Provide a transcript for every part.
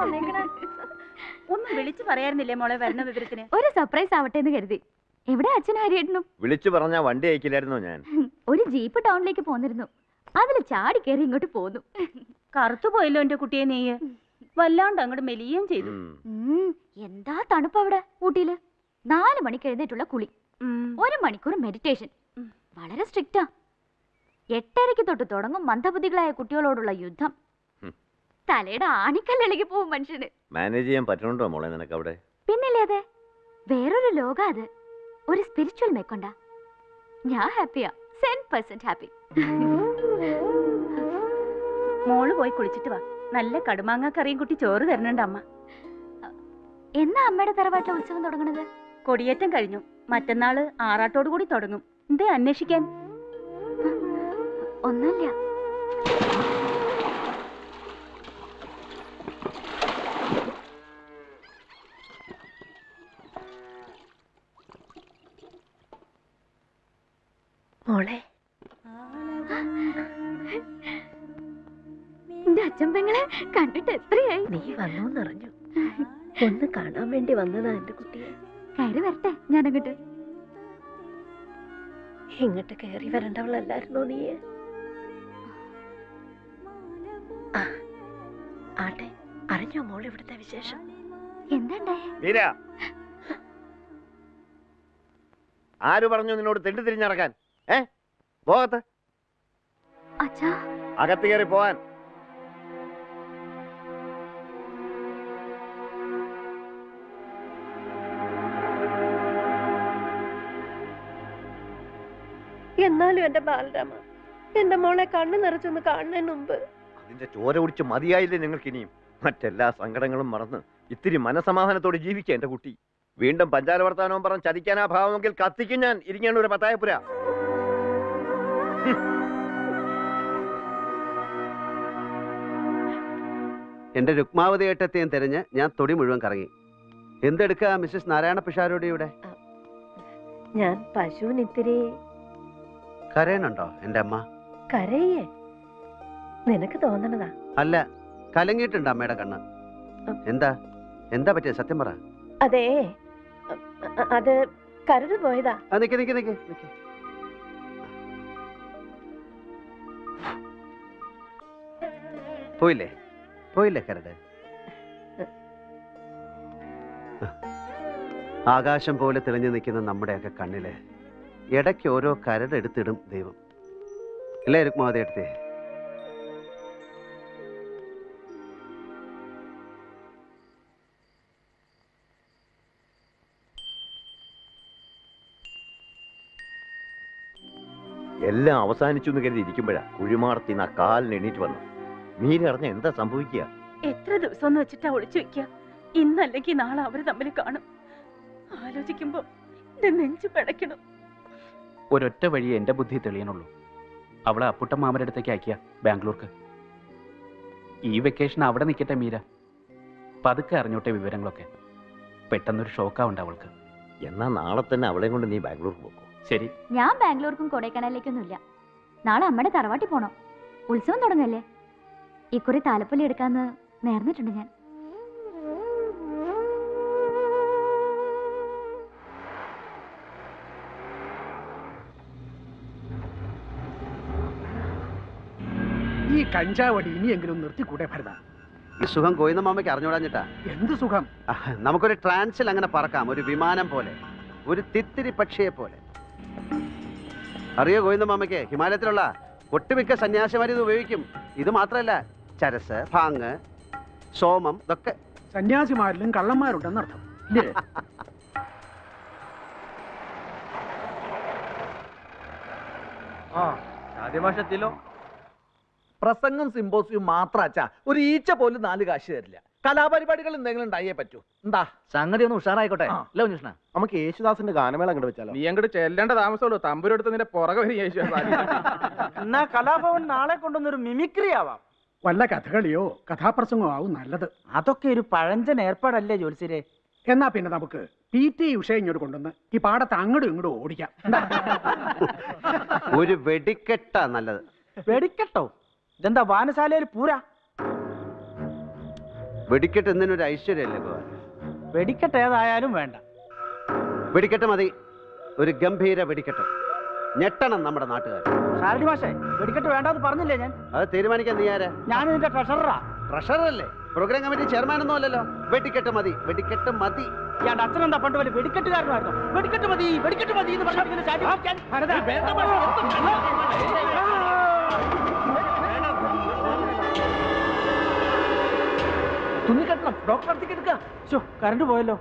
വന്നേക്കണേ ഒന്നും വിളിച്ചു പറയാറുന്നില്ലേ മോളെ വരണ വിവരത്തിന് ഒരു സർപ്രൈസ് ആവട്ടെ എന്ന് കരുതി എവിടെ അച്ഛനും ഹരിയേട്ടനും വിളിച്ചു പറഞ്ഞാ വണ്ടി അയക്കില്ലായിരുന്നോ ഞാൻ ഒരു ജീപ്പ് ടൗണിലേക്ക് പോന്നിരുന്നു അതിൽ ചാടി കയറി ഇങ്ങോട്ട് പോന്നു കറുത്തു പോയല്ലോ എന്റെ കുട്ടിയെ നീ വല്ലാണ്ട് അങ്ങോട്ട് മെലിയുകയും ചെയ്തു ഉം. ഉം, എന്താ തണുപ്പ് അവിടെ ഊട്ടിയില് നാല് മണിക്ക് എഴുന്നേറ്റുള്ള കുളി ഉം. ഒരു മണിക്കൂർ മെഡിറ്റേഷൻ ഉം. വളരെ സ്ട്രിക്റ്റാ എട്ടരയ്ക്ക് തൊട്ട് തുടങ്ങും മന്ദബുദ്ധികളായ കുട്ടികളോടുള്ള യുദ്ധം ഉം. തലയുടെ ആണിക്കല്ലിളകി പോവും മനുഷ്യന് മാനേജ് ചെയ്യാൻ പറ്റണുണ്ടോ മോളെ നിനക്ക് അവിടെ പിന്നല്ലേ അതെ വേറൊരു ലോക അത് ഒരു സ്പിരിച്വൽ മേക്കൊണ്ട ഞാൻ ഹാപ്പിയാ സെൻ പെർസെന്റ് ഹാപ്പി മോള് പോയി കുളിച്ചിട്ട് വാ നല്ല കടുമാങ്ങ കറിയും കുട്ടി ചോറ് തരണുണ്ട് അമ്മ എന്നാ അമ്മയുടെ തറവാട്ടിലെ ഉത്സവം തുടങ്ങണത് കൊടിയേറ്റം കഴിഞ്ഞു മറ്റന്നാള് ആറാട്ടോടു കൂടി തുടങ്ങും എന്തേ അന്വേഷിക്കാൻ ഒന്നുമില്ല മോളെ എന്റെ അച്ഛൻ പെങ്ങളെ കണ്ടിട്ട് എത്രയായി നീ വന്നോന്നറിഞ്ഞു ഒന്ന് കാണാൻ വേണ്ടി വന്നതാ എന്റെ കുട്ടിയെ കയറി വരട്ടെ ഞാനങ്ങോട്ട് ഇങ്ങോട്ട് കയറി വരണ്ടവളല്ലായിരുന്നോ നീ ആ, ആട്ടെ അറിഞ്ഞോ മോൾ ഇവിടുത്തെ വിശേഷം എന്താണ്ടായേ മീര ആര് പറഞ്ഞു നിന്നോട് തെണ്ടി തിരിഞ്ഞടക്കാൻ ഏ പോകത്ത് അച്ഛാ അകത്ത് കയറി പോവാൻ എന്നാലും എന്റെ ബാലരാമ എന്റെ മോളെ കണ്ണു നിറച്ചൊന്ന് കാണുന്നതിന് മുമ്പ് അതിന്റെ ചോര കുടിച്ച് മതിയായില്ലേ നിങ്ങൾക്ക് ഇനിയും മറ്റെല്ലാ സങ്കടങ്ങളും മറന്ന് ഇത്തിരി മനസമാധാനത്തോടെ ജീവിക്കുക എന്റെ കുട്ടി വീണ്ടും പഞ്ചാര വർത്താനവും പറഞ്ഞ് ചതിക്കാനാ ഭാവമെങ്കിൽ കത്തിക്കും ഞാൻ ഇരിങ്ങാണ് ഒരു പത്തായപ്പുര എന്റെ രുക്മാവതി ഏട്ടത്തെയും തിരഞ്ഞ് ഞാൻ തൊടി മുഴുവൻ കറങ്ങി എന്തെടുക്കുക മിസ്സസ് നാരായണ പിഷാരോടെ ഇവിടെ ഞാൻ പശുവിന് ഇത്തിരി കരയണുണ്ടോ എന്റെ അമ്മ കരയേ നിനക്ക് തോന്നണതാ അല്ല കലങ്ങിയിട്ടുണ്ട് അമ്മയുടെ കണ്ണ് എന്താ എന്താ പറ്റിയ സത്യം പറ അതേ അ- അ- അത് കരട് പോയതാ ആ നിക്ക് നിക്ക് നിക്ക് നിക്ക് പോയില്ലേ പോയില്ലേ കരട് ആകാശം പോലെ തെളിഞ്ഞു നിൽക്കുന്ന നമ്മുടെയൊക്കെ കണ്ണില് ഇടയ്ക്ക് ഓരോ കരട് എടുത്തിടും ദൈവം ഇല്ലേ രുക്മാവതി എടുത്തേ എല്ലാം അവസാനിച്ചു എന്ന് കരുതി ഇരിക്കുമ്പോഴാ കുഴിമാടത്തിൽ നിന്ന് ആ കാലിന് എണീറ്റ് വന്നു മീര അറിഞ്ഞ എന്താ സംഭവിക്കുക എത്ര ദിവസം ഒന്ന് വെച്ചിട്ടാ ഒളിച്ചു വെക്കുക ഇന്നല്ലെങ്കിൽ നാളെ അവര് തമ്മിൽ കാണും ആലോചിക്കുമ്പോ എന്റെ നെഞ്ചു പിടയ്ക്കണം ഒരൊറ്റ വഴി എൻ്റെ ബുദ്ധി തെളിയണുള്ളൂ അവളെ അപ്പുട്ട മാമൻ്റെ അടുത്തേക്ക് അയക്കുക ബാംഗ്ലൂർക്ക് ഈ വെക്കേഷൻ അവിടെ നിൽക്കട്ടെ മീര പതുക്കെ അറിഞ്ഞോട്ടെ വിവരങ്ങളൊക്കെ പെട്ടെന്നൊരു ഷോക്കാവുണ്ട് അവൾക്ക് എന്നാ നാളെ തന്നെ അവളെ കൊണ്ട് നീ ബാംഗ്ലൂർ പോകും ശരി ഞാൻ ബാംഗ്ലൂർക്കും കൊടൈക്കനാലിലേക്കൊന്നും ഇല്ല നാളെ അമ്മയുടെ തറവാട്ടിൽ പോണം ഉത്സവം തുടങ്ങല്ലേ ഇക്കുറി താലപ്പൊലി എടുക്കാന്ന് നേർന്നിട്ടുണ്ട് ഞാൻ ഈ കഞ്ചാവടി ഇനിയെങ്കിലും നിർത്തിക്കൂടെ ഭരത ഈ സുഖം കോയുന്ന മാമയ്ക്ക് അറിഞ്ഞോടാഞ്ഞിട്ടാ എന്ത് സുഖം ആ, നമുക്കൊരു ട്രാൻസിൽ അങ്ങനെ പറക്കാം ഒരു വിമാനം പോലെ ഒരു തിത്തിരി പക്ഷിയെ പോലെ അറിയോ ഗോവിന്ദ മാമയ്ക്ക് ഹിമാലയത്തിലുള്ള ഒട്ടുമിക്ക സന്യാസിമാർ ഇത് ഉപയോഗിക്കും ഇത് മാത്രമല്ല ചരസ് ഭാങ് സോമം ഇതൊക്കെ സന്യാസിമാരിലും കള്ളന്മാരുണ്ടെന്നർത്ഥം ഇല്ലേ ആ ആദ്യമാഷത്തിലോ പ്രസംഗം സിമ്പോസിയും മാത്രം അച്ഛാ ഒരു ഈച്ച പോലും നാല് കാശ് തരില്ല കലാപരിപാടികൾ എന്തെങ്കിലും ഉണ്ടായേ പറ്റൂ എന്താ സംഗതി ഒന്ന് ഉഷാറായിക്കോട്ടെ ആ. അല്ലേ കുഞ്ഞുഷ്ണ നമുക്ക് യേശുദാസിന്റെ ഗാനമേള അങ്ങോട്ട് വെച്ചാലോ നീ അങ്ങോട്ട് ചെല്ലേണ്ട താമസമുള്ളൂ തമ്പുരെടുത്ത് നിന്റെ പുറകെ വരും യേശു എന്നാ കലാഭവൻ നാളെ കൊണ്ടുവന്നൊരു മിമിക്രി ആവാം വല്ല കഥകളിയോ കഥാപ്രസംഗമോ ആവും നല്ലത് അതൊക്കെ ഒരു പഴഞ്ചൻ ഏർപ്പാടല്ലേ ജോത്സ്യരെ എന്നാ പിന്നെ നമുക്ക് പി ടി ഉഷ ഇങ്ങോട്ട് കൊണ്ടുവന്ന് ഈ പാടത്ത് അങ്ങോട്ടും ഇങ്ങോട്ടും ഓടിക്കാം എന്താ? ഒരു വെടിക്കെട്ടാ നല്ലത് വെടിക്കട്ടോ ഇതെന്താ വാനശാലയിൽ പൂരാ വെടിക്കെട്ട് എന്തിനൊരു ഐശ്വര്യമല്ലേ ഭഗവാൻ വെടിക്കെട്ട് ഏതായാലും വേണ്ട വെടിക്കെട്ട് മതി ഒരു ഗംഭീര വെടിക്കെട്ട് ഞെട്ടണം നമ്മുടെ നാട്ടുകാർ ഷാരടി മാഷേ വെടിക്കെട്ട് വേണ്ടെന്ന് പറഞ്ഞില്ലേ ഞാൻ അത് തീരുമാനിക്കാൻ നീ ആരാ ഞാൻ ഇതിന്റെ ട്രഷററാ ട്രഷറല്ലേ പ്രോഗ്രാം കമ്മിറ്റി ചെയർമാൻ ഒന്നും അല്ലല്ലോ വെടിക്കെട്ട് മതി വെടിക്കെട്ട് മതി ഇയാളുടെ അച്ഛനെന്താ പണ്ട് വലിയ വെടിക്കെട്ടുകാരനായിരുന്നു വെടിക്കെട്ട് മതി വെടിക്കെട്ട് മതി എന്ന് പറഞ്ഞാൽ ഇങ്ങനെ ചാടി പിടിക്കാൻ. വേണ്ട മാഷേ, എന്ത് തുന്നി കെട്ടണം ഡോക്ടർ അടുത്തേക്ക് എടുക്കുക ശ്ശോ, കറണ്ട് പോയല്ലോ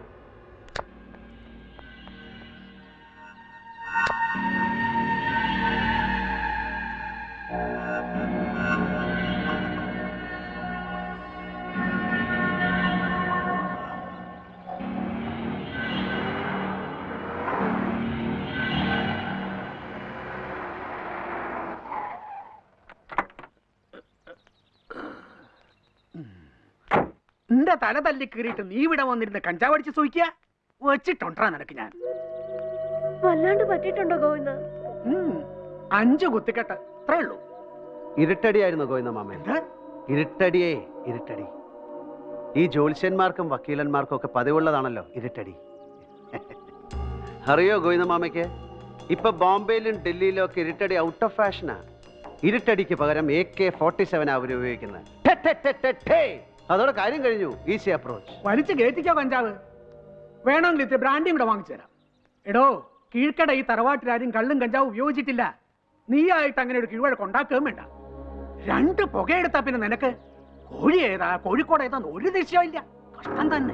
നിന്റെ തല തല്ലി കീറിയിട്ട് നീ ഇവിടെ വന്നിരുന്ന് കഞ്ചാവടിച്ച് സൂയിക്കുക വെച്ചിട്ടുണ്ടാ നിനക്ക് ഞാൻ വല്ലാണ്ട് പറ്റിയിട്ടുണ്ടോ ഗോവിന്ദ ഉം. അഞ്ച് കുത്തിക്കെട്ട് അത്രേ ഉള്ളൂ ഇരുട്ടടിയായിരുന്നു ഗോവിന്ദ മാമൻ ഇരുട്ടടിയേ ഇരുട്ടടി ഈ ജ്യോത്സ്യന്മാർക്കും വക്കീലന്മാർക്കും ഒക്കെ പതിവുള്ളതാണല്ലോ ഇരുട്ടടി അറിയോ ഗോവിന്ദ മാമയ്ക്ക് ഇപ്പൊ ബോംബെയിലും ഡൽഹിയിലും ഒക്കെ ഇരുട്ടടി ഔട്ട് ഓഫ് ഫാഷനാ ഇരുട്ടടിക്ക് പകരം എ കെ ഫോർട്ടി സെവൻ അവർ ഉപയോഗിക്കുന്നത് ഠെ, ഠെ, ഠെ, ഠെ, ഠേ. അതോടെ കാര്യം കഴിഞ്ഞു ഈസി അപ്രോച്ച് വലിച്ചു കയറ്റിക്കോ കഞ്ചാവ് വേണമെങ്കിൽ ഇത്തിരി ബ്രാൻഡിയും കൂടെ വാങ്ങിച്ചു തരാം എടോ കീഴ്ക്കട ഈ തറവാട്ടിലാരും കള്ളും കഞ്ചാവും ഉപയോഗിച്ചിട്ടില്ല നീയായിട്ട് അങ്ങനെ ഒരു കീഴ്വഴക്ക് ഉണ്ടാക്കുകയും വേണ്ട രണ്ട് പുകയെടുത്താ പിന്നെ നിനക്ക് കോഴി ഏതാ കോഴിക്കോട് ഏതാന്ന് ഒരു നിശ്ചയമില്ല കഷ്ടം തന്നെ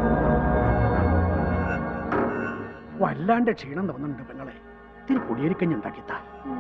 വല്ലാണ്ട് ക്ഷീണം തോന്നുന്നുണ്ട് പെങ്ങളെ ഇത്തിരി കുടിയേരിക്കഞ്ഞ് ഉണ്ടാക്കിത്താ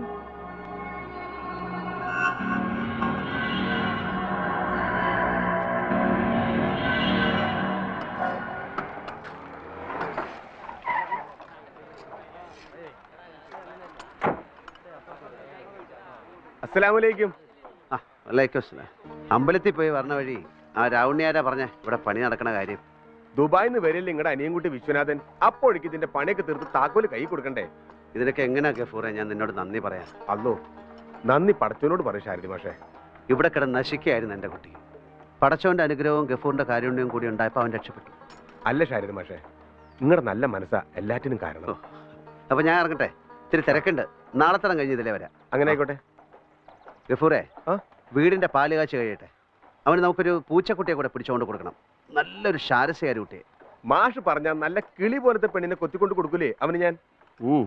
അസ്സലാമലൈക്കും ആ വലൈക്കും അസ്സലാം. അമ്പലത്തിൽ പോയി വരണ വഴി ആ രാവുണ്ണിയാരാ പറഞ്ഞ ഇവിടെ പണി നടക്കണ കാര്യം ദുബായിന്ന് വരില്ല നിങ്ങളുടെ അനിയൻകുട്ടി വിശ്വനാഥൻ അപ്പോഴേക്ക് ഇതിന്റെ പണിയൊക്കെ തീർത്ത് താക്കോല് കൈ കൊടുക്കണ്ടേ ഇതിനൊക്കെ എങ്ങനെയാ ഗഫൂറെ ഞാൻ നിന്നോട് നന്ദി പറയാം അല്ലോ നന്ദി പടച്ചവനോട് പറയും ശാരദി മാഷേ ഇവിടെ കിടന്ന് നശിക്കുകയായിരുന്നു എൻ്റെ കുട്ടി പടച്ചവന്റെ അനുഗ്രഹവും ഗഫൂറിന്റെ കാരുണ്യവും കൂടി ഉണ്ടായപ്പോൾ അവൻ രക്ഷപ്പെട്ടു അല്ല ശാരദി മാഷേ നിങ്ങളുടെ നല്ല മനസ്സാ എല്ലാറ്റിനും കാരണം അപ്പൊ ഞാൻ ഇറങ്ങട്ടെ ഇത്തിരി തിരക്കുണ്ട് നാളെ തരം കഴിഞ്ഞ് ഇതിലേ വരാം അങ്ങനെ ആയിക്കോട്ടെ ഗഫൂറെ വീടിന്റെ പാല് കാച്ച് കഴിയട്ടെ അവന് നമുക്കൊരു പൂച്ചക്കുട്ടിയെ കൂടെ പിടിച്ചുകൊണ്ട് കൊടുക്കണം നല്ലൊരു ശാരസ്യായ കുട്ടിയെ മാഷ് പറഞ്ഞ നല്ല കിളി പോലത്തെ പെണ്ണിനെ കൊത്തിക്കൊണ്ട് കൊടുക്കൂലേ അവന് ഞാൻ ഉം.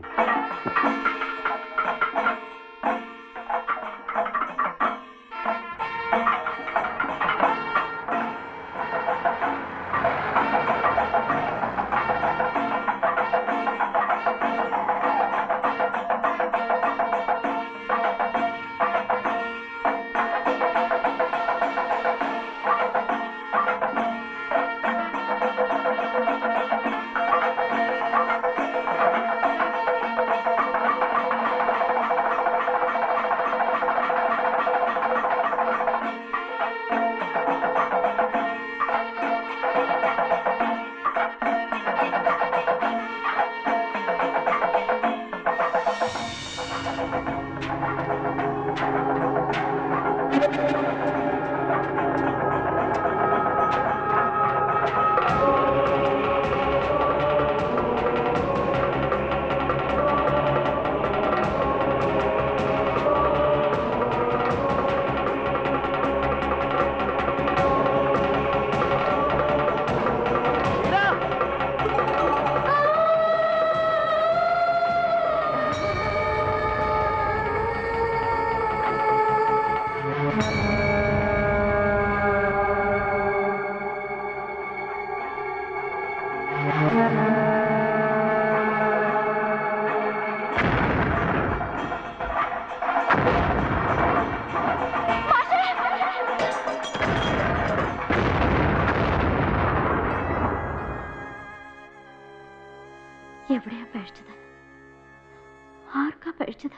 എവിടെയാ പഴിച്ചത് ആർക്കാ പഴിച്ചത്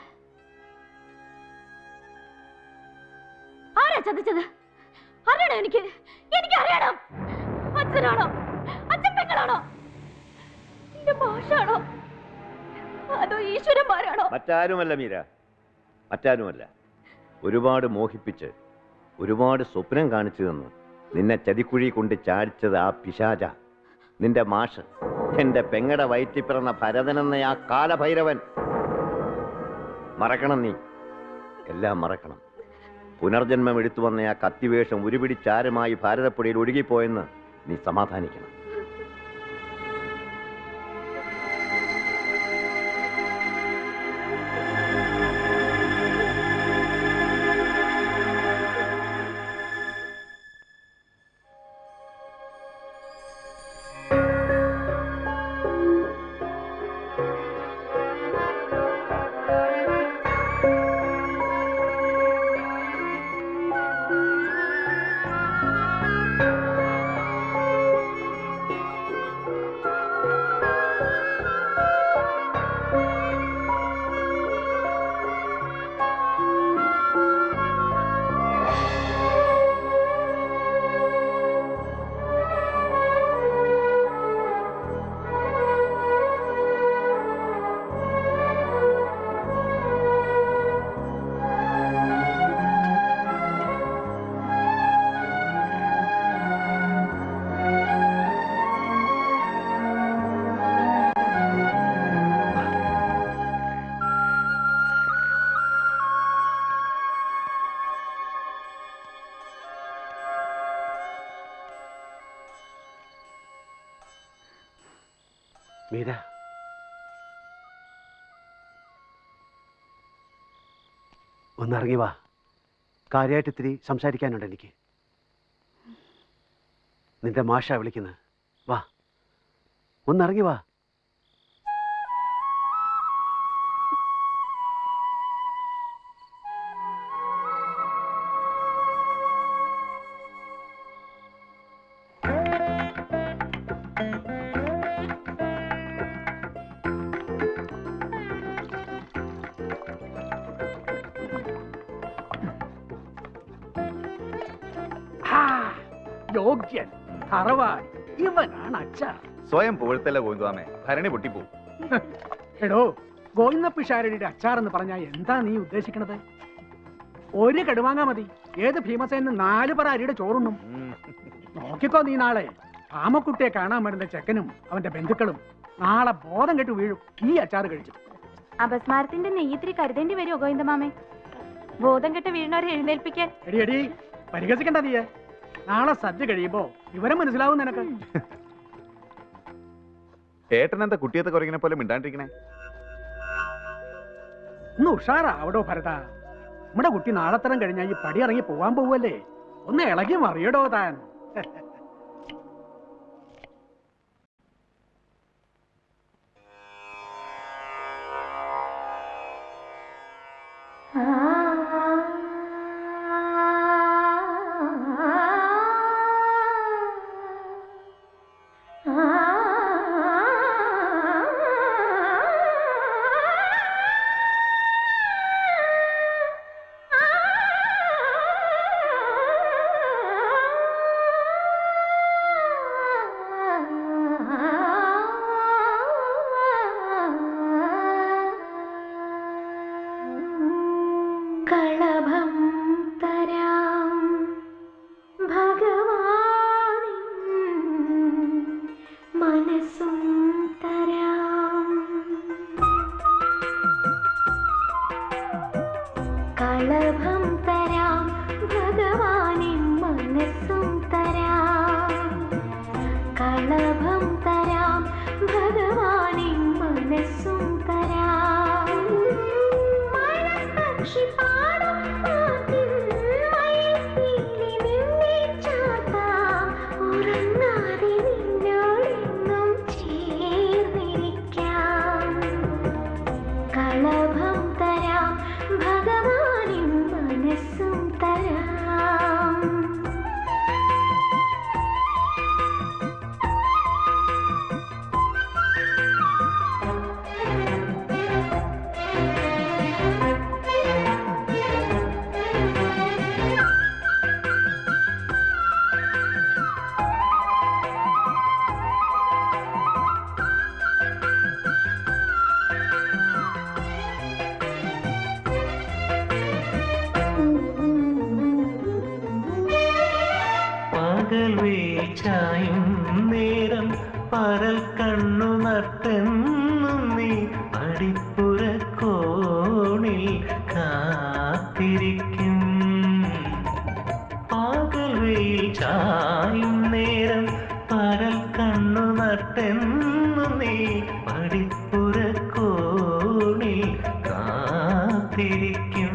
ആരാ ചതിച്ചത് അറിയണം എനിക്ക് എനിക്ക് അറിയണം അച്ഛനാണോ അച്ഛൻ പെങ്ങളാണോ എന്റെ ഭാഷാണോ അതോ ഈശ്വരന്മാരാണോ മറ്റാരുമല്ല മീര മറ്റാരുമല്ല ഒരുപാട് മോഹിപ്പിച്ച് ഒരുപാട് സ്വപ്നം കാണിച്ചു തന്ന് നിന്നെ ചതിക്കുഴി കൊണ്ട് ചാടിച്ചത് ആ പിശാച നിന്റെ മാഷ് എന്റെ പെങ്ങടെ വയറ്റിൽ പിറന്ന ഭരതനെന്ന ആ കാലഭൈരവൻ മറക്കണം നീ എല്ലാം മറക്കണം പുനർജന്മം എടുത്തു വന്ന ആ കത്തിവേഷം ഉരുപിടിച്ചാരുമായി ഭാരതപ്പുഴയിൽ ഒഴുകിപ്പോയെന്ന് നീ സമാധാനിക്കണം മീര ഒന്നിറങ്ങി വാ കാര്യമായിട്ട് ഇത്തിരി സംസാരിക്കാനുണ്ട് എനിക്ക് നിന്റെ മാഷ വിളിക്കുന്നത് വാ ഒന്നിറങ്ങി വാ ആ, യോഗ്യൻ തറവാടി ഇവനാണ് അച്ഛ സ്വയം പുകഴ്ത്തല്ല ഗോവിന്ദാമേ ഭരണി പൊട്ടിപ്പോവും എടോ ഗോവിന്ദപ്പിഷാരടിയുടെ അച്ചാർ എന്ന് പറഞ്ഞാൽ എന്താ നീ ഉദ്ദേശിക്കണത് ഒരു കടുവാങ്ങാ മതി ഏത് ഭീമസേന് നാല് പറ അരിയുടെ ചോറുണ്ണും നോക്കിക്കോ നീ നാളെ ആമക്കുട്ടിയെ കാണാൻ വരുന്ന ചെക്കനും അവന്റെ ബന്ധുക്കളും നാളെ ബോധം കെട്ട് വീഴും ഈ അച്ചാർ കഴിച്ചു അപസ്മാരത്തിന്റെ നെയ്യത്തിരി കരുതേണ്ടി വരുമോ ഗോവിന്ദമാമേ ബോധം കെട്ട് വീഴുന്നവരെ എഴുന്നേൽപ്പിക്കാൻ എടി എടി പരിഹസിക്കണ്ട നീയെ നാളെ സദ്യ കഴിയുമ്പോ വിവരം മനസ്സിലാവും നിനക്ക് ഏട്ടൻ എന്താ കുട്ടിയത്തെ കുറയ്ക്കണ പോലെ മിണ്ടാണ്ടിരിക്കണേ ഒന്ന് ഉഷാറാ അവിടോ ഭരത നമ്മുടെ കുട്ടി നാളത്തരം കഴിഞ്ഞാൽ ഈ പടി ഇറങ്ങി പോവാൻ പോവല്ലേ ഒന്ന് ഇളകി മറിയടോ താൻ കളഭം തരാം ഭഗവാൻ മനസ്സും തരാം കളഭം തരാം ഭഗവാനിൻ മനസ്സും തരാം കളഭം തരാം ഭഗവാനിൻ മനസ്സും തരാം മനസ്സാക്ഷി പാടും പാട്ടിൽ മയിൽപ്പീലി നിന്നെ ചാർത്താം. ഉറങ്ങാതെ നിന്നോടെന്നും ചേർന്നിരിക്കാം. കളഭം തരാം ഭഗവാനിൻ മനസ്സും തരാം ചായും നേരം പരൽ കണ്ണു നട്ടെന്നും നീ അടിപ്പുര കോണിൽ കാത്തിരിക്കും പകൽ വെയിൽ ചായും നേരം പരൽ കണ്ണു നട്ടെന്നും നീ അടിപ്പുര കോണിൽ കാത്തിരിക്കും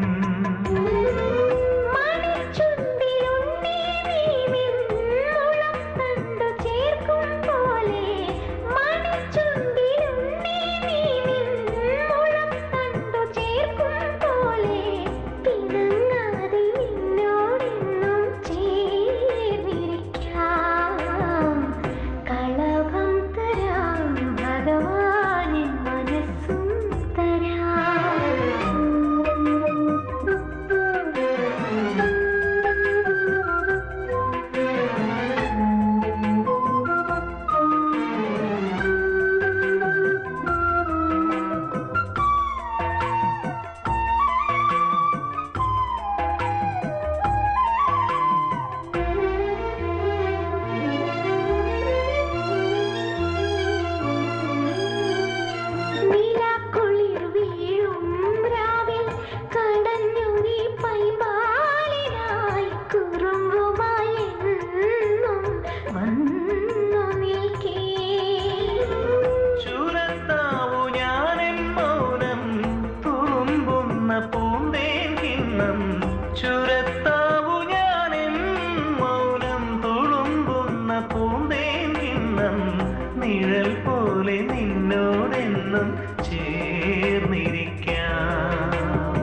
മണിച്ചുണ്ടിലുണ്ണി നീ നിന്നുളം കണ്ടു ചേർക്കും പോലെ മണിച്ചുണ്ടിലുണ്ണി നീ നിന്നുളം കണ്ടു ചേർക്കും പോലെ പിണങ്ങാതെ നിന്നോടെന്നും ചേർന്നിരിക്കാം കളഭം തരാം ഭഗവാനിൻ മനസ്സും നിലാക്കുളിർ വീഴും രാവിൽ കടഞ്ഞു നീ പൈമ്പാലിനായി കുറുമ്പുമായി എന്നും വന്നു നിൽക്കേ ചുരത്താവു ഞാനെൻ മൗനം തുളുമ്പുന്ന പൂന്തേൻ കിണ്ണം ചുരത്താവു ഞാനെൻ മൗനം തുളുമ്പുന്ന പൂന്തേൻ കിണ്ണം നിഴൽ പോലെ നിന്നോടെന്നും ചേർന്നിരിക്കാം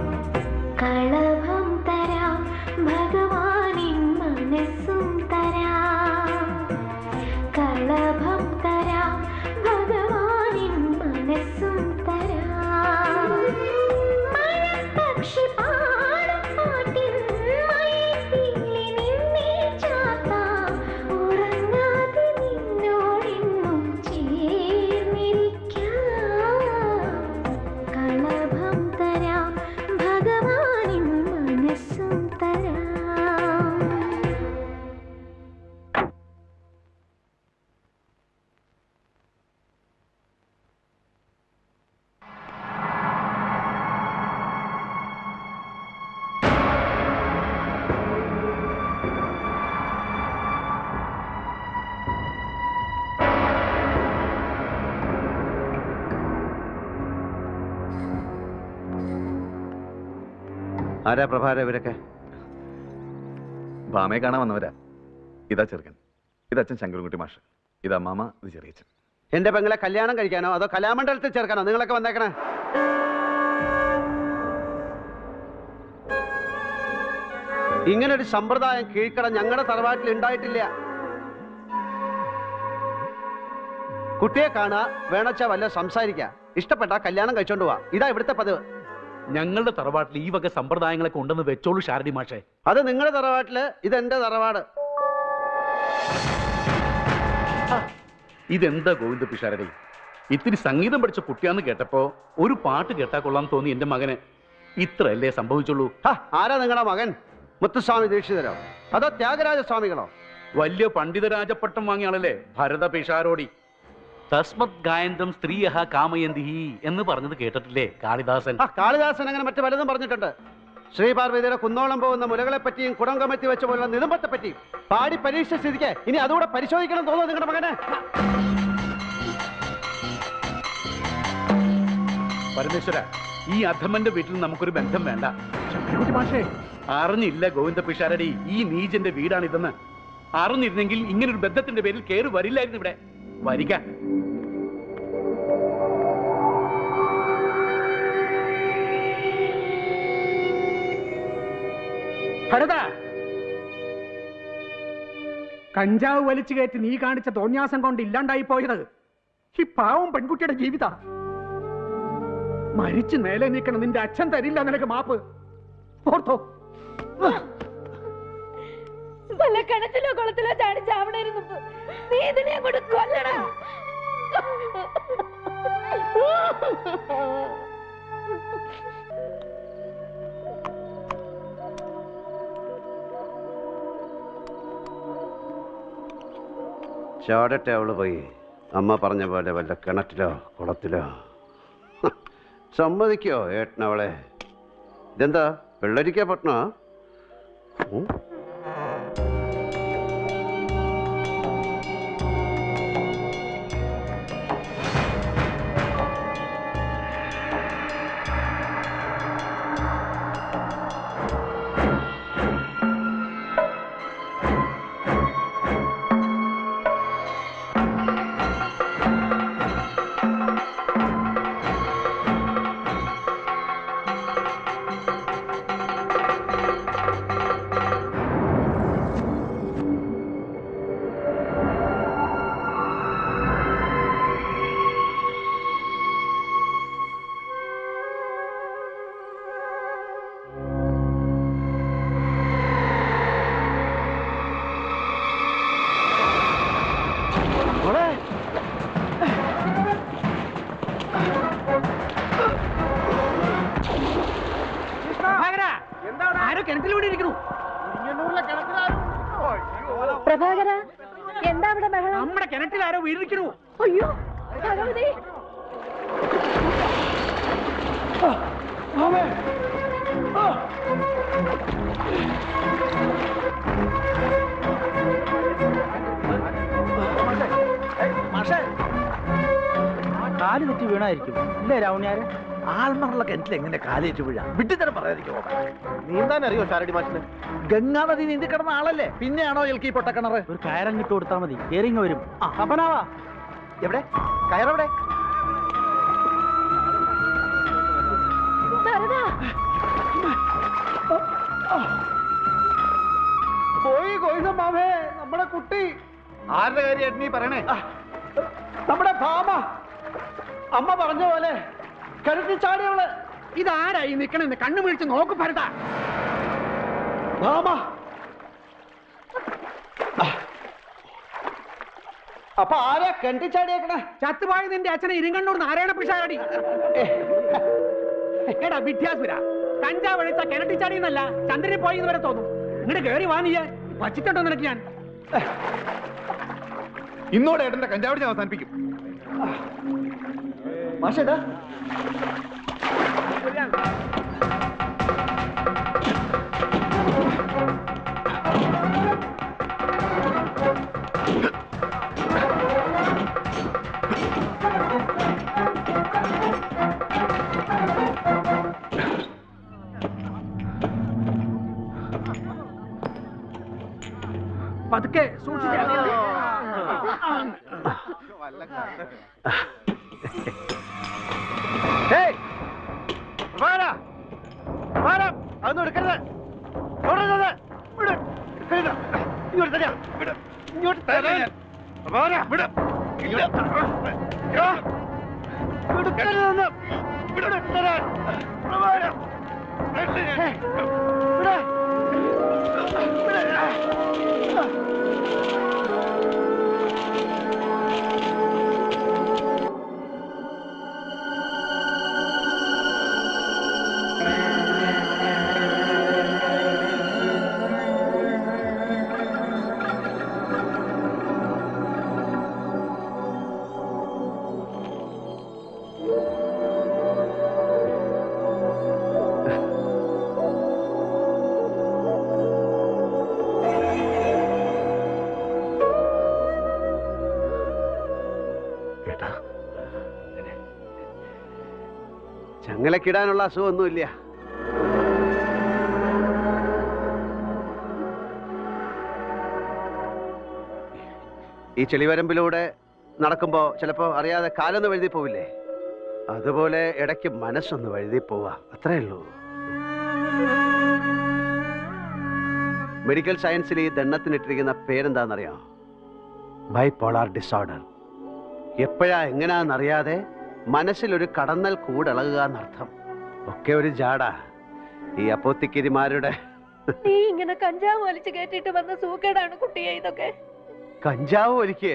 കളഭം തരാം ഭഗവാനിൻ മനസ്സും തരാം കളഭം തരാം ഭഗവാനിൻ മനസ്സും തരാം മഴപ്പക്ഷി പാടും പാട്ടിൻ മയക്കിളി നിന്നെ ചാത്താം ഉറങ്ങാതെ നിന്നോടെന്നും ചേർന്നിരിക്കാം കളഭം തരാം ഭഗവാനിൻ മനസ്സും തരാം ആരാ പ്രഭാര ഇവരൊക്കെ ഭാമയെ കാണാൻ വന്നവരാ ഇതാ ചെറുക്കൻ ഇത് അച്ഛൻ ശങ്കരൻകുട്ടി മാഷ് ഇത് അമ്മാമ ഇത് ചെറിയച്ഛൻ എന്റെ പെങ്ങളെ കല്യാണം കഴിക്കാനോ അതോ കലാമണ്ഡലത്തിൽ ചേർക്കാനോ നിങ്ങളൊക്കെ വന്നേക്കണേ ഇങ്ങനൊരു സമ്പ്രദായം കീഴ്ക്കട ഞങ്ങളുടെ തറവാട്ടിൽ ഉണ്ടായിട്ടില്ല കുട്ടിയെ കാണുക വേണച്ച വല്ല സംസാരിക്കുക ഇഷ്ടപ്പെട്ട കല്യാണം കഴിച്ചോണ്ട് പോവാ ഇതാ ഇവിടുത്തെ പതിവ് ഞങ്ങളുടെ തറവാട്ടിൽ ഈ വക സമ്പ്രദായങ്ങളൊക്കെ ഉണ്ടെന്ന് വെച്ചോളൂ ഷാരടി മാഷേ അത് നിങ്ങളുടെ തറവാട്ടില് ഇതെന്റെ തറവാട് ഇതെന്താ ഗോവിന്ദ പിഷാരടി ഇത്തിരി സംഗീതം പഠിച്ച കുട്ടിയാന്ന് കേട്ടപ്പോ ഒരു പാട്ട് കേട്ടാ കൊള്ളാൻ തോന്നി എന്റെ മകന് ഇത്രയല്ലേ സംഭവിച്ചുള്ളൂ ഹ, ആരാ നിങ്ങളുടെ മകൻ മുത്തുസ്വാമി ദീക്ഷിതരോ അതോ ത്യാഗരാജ സ്വാമികളോ വലിയ പണ്ഡിതരാജപ്പട്ടം വാങ്ങിയ ആളല്ലേ ഭരത പിഷാരോടി തസ്മത് ഗായന്തം സ്ത്രീയഹ കാമയന്തി എന്ന് പറഞ്ഞത് കേട്ടിട്ടില്ലേ കാളിദാസൻ ആ കാളിദാസൻ അങ്ങനെ മറ്റു പലതും പറഞ്ഞിട്ടുണ്ട് ശ്രീപാർവതിയുടെ കുന്നോളം പോകുന്ന മുലകളെ പറ്റിയും കുടം കമത്തി വെച്ച പോലുള്ള നിതമ്പത്തെ പറ്റിയും പാടി പരീക്ഷ സ്ഥിതിക്ക് ഇനി അതുകൂടെ പരിശോധിക്കണം തോന്നുന്നു നിങ്ങളുടെ മകന് പരമേശ്വര ഈ അധമന്റെ വീട്ടിൽ നമുക്കൊരു ബന്ധം വേണ്ട മാഷേ അറിഞ്ഞില്ല ഗോവിന്ദ പിഷാരടി ഈ നീജന്റെ വീടാണിതെന്ന് അറിഞ്ഞിരുന്നെങ്കിൽ ഇങ്ങനൊരു ബന്ധത്തിന്റെ പേരിൽ കയറി വരില്ലായിരുന്നു ഇവിടെ വരിക ഭരത കഞ്ചാവ് വലിച്ചു കയറ്റി നീ കാണിച്ച തോന്യാസം കൊണ്ട് ഇല്ലാണ്ടായി പോയത് ഈ പാവം പെൺകുട്ടിയുടെ ജീവിത മരിച്ചു മേലെ നിൽക്കണം നിന്റെ അച്ഛൻ തരില്ല നിനക്ക് മാപ്പ് ഓർത്തോ വല്ല കിണറ്റിലോ കുളത്തിലോ ചാടി ചാവണേന് നീ ഇതിനെ അങ്ങോട്ട് കൊല്ലടാ ചാടട്ടെ അവള് പോയി അമ്മ പറഞ്ഞ പോലെ വല്ല കിണറ്റിലോ കുളത്തിലോ ഹ, സമ്മതിക്കോ ഏട്ടനവളെ ഇതെന്താ വെള്ളരിക്ക പട്ടണോ ഉം? ആരോ കിണറ്റിലൂടെ ഇരിക്കണു പ്രഭാകര എന്താ അവിടെ ബഹളം നമ്മുടെ കിണറ്റിൽ ആരോ വീണിരിക്കണു അയ്യോ ഭഗവതി കാല് തെറ്റി വീണായിരിക്കും ഇല്ലേ രാവണിയാര് ആൾമറുള്ള കിണറ്റിൽ എങ്ങനെ കാലേറ്റ് വീഴാം വിട്ടിത്തരം പറയാതിരിക്കോ നീന്താൻ അറിയോ ഷാരടി മാഷിന് ഗംഗാ നദി നീന്തി കിടന്ന ആളല്ലേ പിന്നെയാണോ ഇയാൾക്ക് ഈ പൊട്ടക്കിണറ് ഒരു കയറങ്ങിട്ട് കൊടുത്താൽ മതി കേറിങ്ങ വരും അപ്പനാവാ എവിടെ കയറെവിടെ ശാരദാ പോയി കൊയ്ത മാമേ നമ്മുടെ കുട്ടി ആരുടെ കാര്യം നീ പറയണേ നമ്മുടെ ഭാമ അമ്മ പറഞ്ഞ പോലെ കിണറ്റിൽ ചാടിയവള് ഇതാരായി നിക്കണെന്ന് കണ്ണു വിളിച്ച് നോക്ക് ഭരത ഭാമ അപ്പൊ ആരാ കിണറ്റിൽ ചാടിയേക്കണേ ചത്തുപോയ നിന്റെ അച്ഛനെ ഇരിങ്കണ്ണൂർ നാരായണ പിഷാരടി എടാ വിദ്യാസുര കഞ്ചാവ് അഴിച്ച കിണറ്റി ചാടിയെന്നല്ല ചന്ദ്രനിൽ പോയി എന്ന് വരെ തോന്നും ഇങ്ങോട്ട് കേറി വാ നീയെ വച്ചിട്ടുണ്ടോ നിനക്ക് ഞാൻ ഇന്നോടെ ഏട്ടന്റെ കഞ്ചാവടി ഞാൻ അവസാനിപ്പിക്കും മാഷേതാ പതുക്കെ സൂക്ഷിച്ചാ ഏയ്! പ്രഭാകര! പ്രഭാകര! അതൊന്നും എടുക്കരുത് അവിടെ നിന്ന് വിട്. എടുക്കരുത്. ഇങ്ങോട്ട് തരാം. വിട്. ഇങ്ങോട്ട് തരാൻ. പ്രഭാകര, വിട്. ഇല്ല. ആ. എടുക്കരുതെന്ന്. വിട് തരാൻ. പ്രഭാകര. വിട്. വിട്. വിട്. ചങ്ങലക്കിടാനുള്ള അസുഖമൊന്നുമില്ല ഈ ചെളിവരമ്പിലൂടെ നടക്കുമ്പോൾ ചിലപ്പോൾ അറിയാതെ കാലൊന്ന് വഴുതി പോവില്ലേ അതുപോലെ ഇടയ്ക്ക് മനസ്സൊന്ന് വഴുതി പോവാ അത്രേ ഉള്ളൂ മെഡിക്കൽ സയൻസിൽ ഈ ദണ്ണത്തിനിട്ടിരിക്കുന്ന പേരെന്താണെന്നറിയോ ബൈപോളാർ ഡിസോർഡർ എപ്പോഴാ എങ്ങനെയാണെന്നറിയാതെ മനസ്സിലൊരു കടന്നൽ കൂടിളകുക എന്നർത്ഥം ഒക്കെ ഒരു ജാട ഈ അപ്പോത്തിക്കിരിമാരുടെ നീ ഇങ്ങനെ കഞ്ചാവ് വലിച്ചു കയറ്റിട്ട് വന്ന സൂക്കേടാണ് കുട്ടിയെ ഇതൊക്കെ കഞ്ചാവ് വലിക്കുക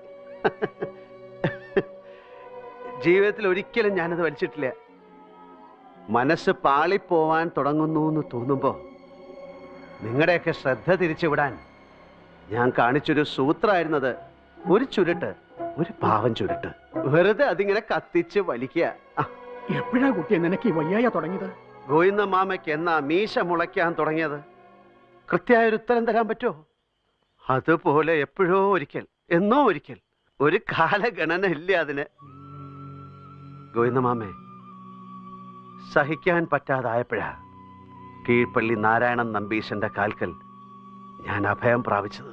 ജീവിതത്തിൽ ഒരിക്കലും ഞാനത് വലിച്ചിട്ടില്ല മനസ്സ് പാളിപ്പോവാൻ തുടങ്ങുന്നു എന്ന് തോന്നുമ്പോൾ നിങ്ങളുടെയൊക്കെ ശ്രദ്ധ തിരിച്ചുവിടാൻ ഞാൻ കാണിച്ചൊരു സൂത്രമായിരുന്നത് ഒരു ചുരുട്ട് ഒരു പാവം ചുരുട്ട് വെറുതെ അതിങ്ങനെ കത്തിച്ച് വലിക്കുക ആ, എപ്പോഴാ കുട്ടിയെ നിനക്ക് ഈ വയ്യായ തുടങ്ങിയത് ഗോവിന്ദ മാമയ്ക്ക് എന്നാ മീശ മുളയ്ക്കാൻ തുടങ്ങിയത് കൃത്യമായ ഒരു ഉത്തരം തരാൻ പറ്റുമോ അതുപോലെ എപ്പോഴോ ഒരിക്കൽ എന്നോ ഒരിക്കൽ ഒരു കാലഗണന ഇല്ല അതിന് ഗോവിന്ദ മാമേ സഹിക്കാൻ പറ്റാതായപ്പോഴാ കീഴ്പള്ളി നാരായണൻ നമ്പീശന്റെ കാൽക്കൽ ഞാൻ അഭയം പ്രാപിച്ചത്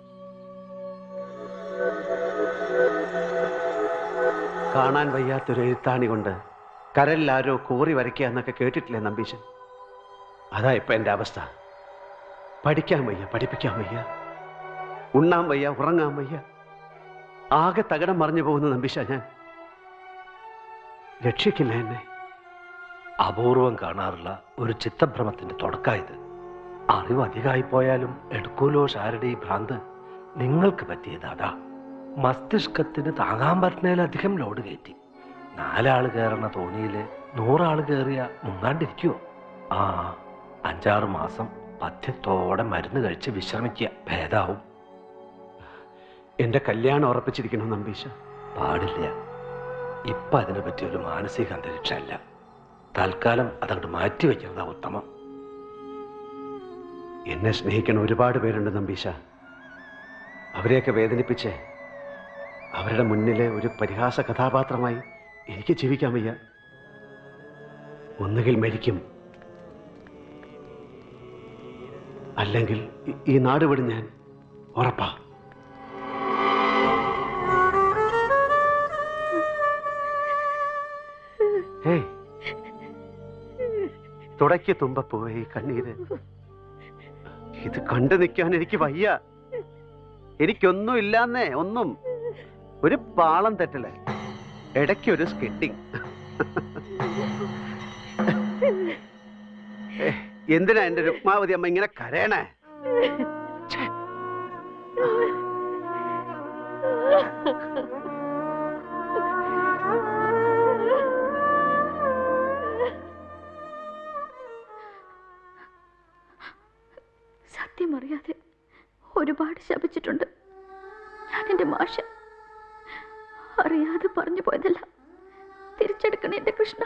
കാണാൻ വയ്യാത്തൊരു എഴുത്താണി കൊണ്ട് കരലിൽ ആരോ കോറി വരയ്ക്കുക എന്നൊക്കെ കേട്ടിട്ടില്ലേ നമ്പീശൻ അതാ ഇപ്പൊ എന്റെ അവസ്ഥ പഠിക്കാൻ വയ്യ പഠിപ്പിക്കാൻ വയ്യ ഉണ്ണാൻ വയ്യ ഉറങ്ങാൻ വയ്യ ആകെ തകടം മറിഞ്ഞു പോകുന്ന നമ്പീശ ഞാൻ രക്ഷിക്കില്ല എന്നെ അപൂർവം കാണാറുള്ള ഒരു ചിത്തഭ്രമത്തിന്റെ തുടക്കമായത് അറിവ് അധികമായി പോയാലും എടുക്കൂലോ ഷാരുടെ ഈ ഭ്രാന്ത് നിങ്ങൾക്ക് പറ്റിയത് അതാ മസ്തിഷ്കത്തിന് താങ്ങാൻ പറ്റുന്നതിലധികം ലോഡ് കയറ്റി നാലാള് കയറണ തോണിയില് നൂറാള് കയറിയ മുങ്ങാണ്ടിരിക്കുവോ ആ അഞ്ചാറ് മാസം പഥ്യത്തോടെ മരുന്ന് കഴിച്ച് വിശ്രമിക്കുക ഭേദാവും എന്റെ കല്യാണം ഉറപ്പിച്ചിരിക്കണോ നമ്പീശ പാടില്ല ഇപ്പൊ അതിനെ പറ്റി ഒരു മാനസിക അന്തരീക്ഷമല്ല തൽക്കാലം അതങ്ങോട്ട് മാറ്റി വയ്ക്കുന്നതാ ഉത്തമം എന്നെ സ്നേഹിക്കുന്ന ഒരുപാട് പേരുണ്ട് നമ്പീശ അവരെയൊക്കെ വേദനിപ്പിച്ച് അവരുടെ മുന്നിലെ ഒരു പരിഹാസ കഥാപാത്രമായി എനിക്ക് ജീവിക്കാൻ വയ്യ ഒന്നുകിൽ മരിക്കും അല്ലെങ്കിൽ ഈ- ഈ നാട് വിടും ഞാൻ ഉറപ്പാ ഏയ് തുടയ്ക്ക് തുമ്പപ്പൂവേ ഈ കണ്ണീര് ഇത് കണ്ടു നിൽക്കാൻ എനിക്ക് വയ്യ എനിക്കൊന്നും ഇല്ലാന്നേ ഒന്നും ഒരു പാളം തെറ്റല് ഇടയ്ക്കൊരു സ്കിട്ടിങ് ഏ, എന്തിനാ എന്റെ രുക്മാവതി അമ്മ ഇങ്ങനെ കരയണേ സത്യം അറിയാതെ ഒരുപാട് ശപിച്ചിട്ടുണ്ട് ഞാൻ എൻ്റെ മാഷ അറിയാതെ പറഞ്ഞു പോയതല്ല തിരിച്ചെടുക്കണേ എൻ്റെ കൃഷ്ണ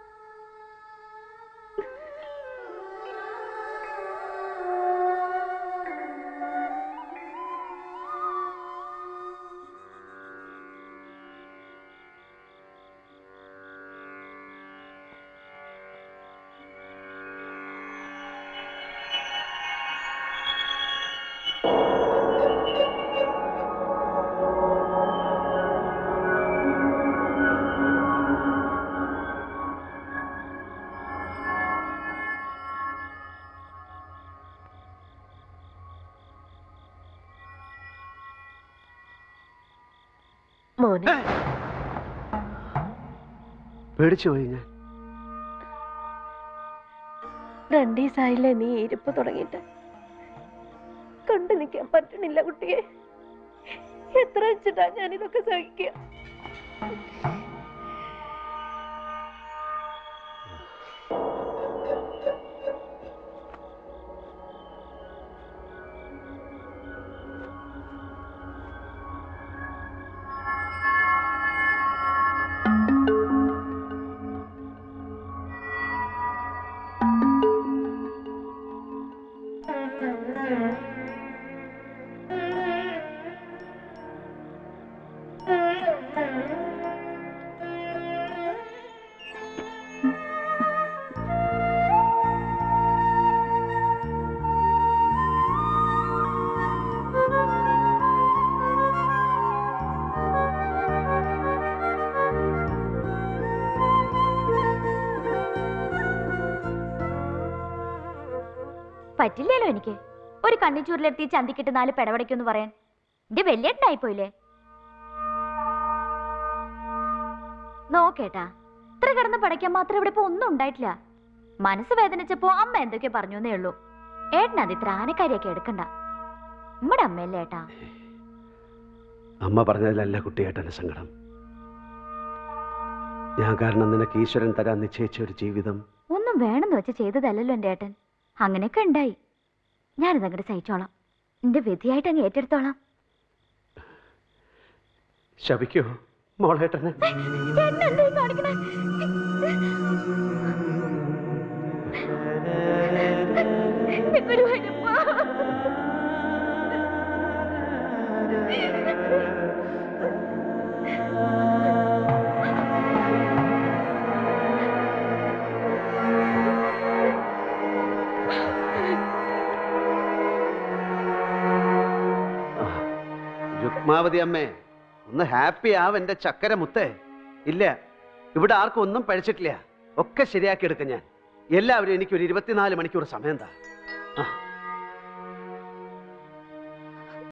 മോനെ പേടിച്ചു പോയി ഞാൻ രണ്ടീസായില്ലേ നീ ഇരിപ്പ് തുടങ്ങിയിട്ട് കണ്ടു നിൽക്കാൻ പറ്റണില്ല കുട്ടിയെ എത്ര വെച്ചിട്ടാ ഞാൻ ഇതൊക്കെ സഹിക്കുക പറ്റില്ലല്ലോ എനിക്ക് ഒരു കണ്ണിച്ചൂരിലെത്തി ചന്തിക്കിട്ട് നാല് പെടവടയ്ക്കൊന്ന് പറയാൻ എന്റെ വലിയേട്ടനായിപ്പോയില്ലേ നോക്കേട്ടാ ഇത്ര കിടന്ന് പടയ്ക്കാൻ മാത്രം ഇവിടെ ഇപ്പൊ ഒന്നും ഉണ്ടായിട്ടില്ല മനസ്സ് വേദനിച്ചപ്പോ അമ്മ എന്തൊക്കെ പറഞ്ഞേ ഉള്ളൂ ഏട്ടൻ അത് ഇത്ര ആനക്കാരിയൊക്കെ എടുക്കണ്ട നമ്മുടെ അമ്മയല്ലേ ഏട്ടാ അമ്മ പറഞ്ഞതിലല്ല കുട്ടിയേട്ടന് സങ്കടം ഞാൻ കാരണം നിനക്ക് ഈശ്വരൻ തരാൻ നിശ്ചയിച്ച ഒരു ജീവിതം ഒന്നും വേണമെന്ന് വെച്ച് ചെയ്തതല്ലല്ലോ എൻ്റെ ഏട്ടൻ അങ്ങനെയൊക്കെ ഉണ്ടായി ഞാനിത് അങ്ങോട്ട് സഹിച്ചോളാം എന്റെ വിധിയായിട്ട് അങ്ങ് ഏറ്റെടുത്തോളാം ശപിക്കോ മോളേട്ടനെ ചേട്ടനെന്തേ കാണിക്കണേ ഗുരുവായൂരപ്പ രുക്മാവതി അമ്മേ ഒന്ന് ഹാപ്പി ആവ് എന്റെ ചക്കര മുത്തേ ഇല്ല ഇവിടെ ആർക്കും ഒന്നും പഴിച്ചിട്ടില്ല ഒക്കെ ശരിയാക്കി എടുക്കാം ഞാൻ എല്ലാവരും എനിക്ക് ഒരു ഇരുപത്തിനാല് മണിക്കൂർ സമയം താ ആ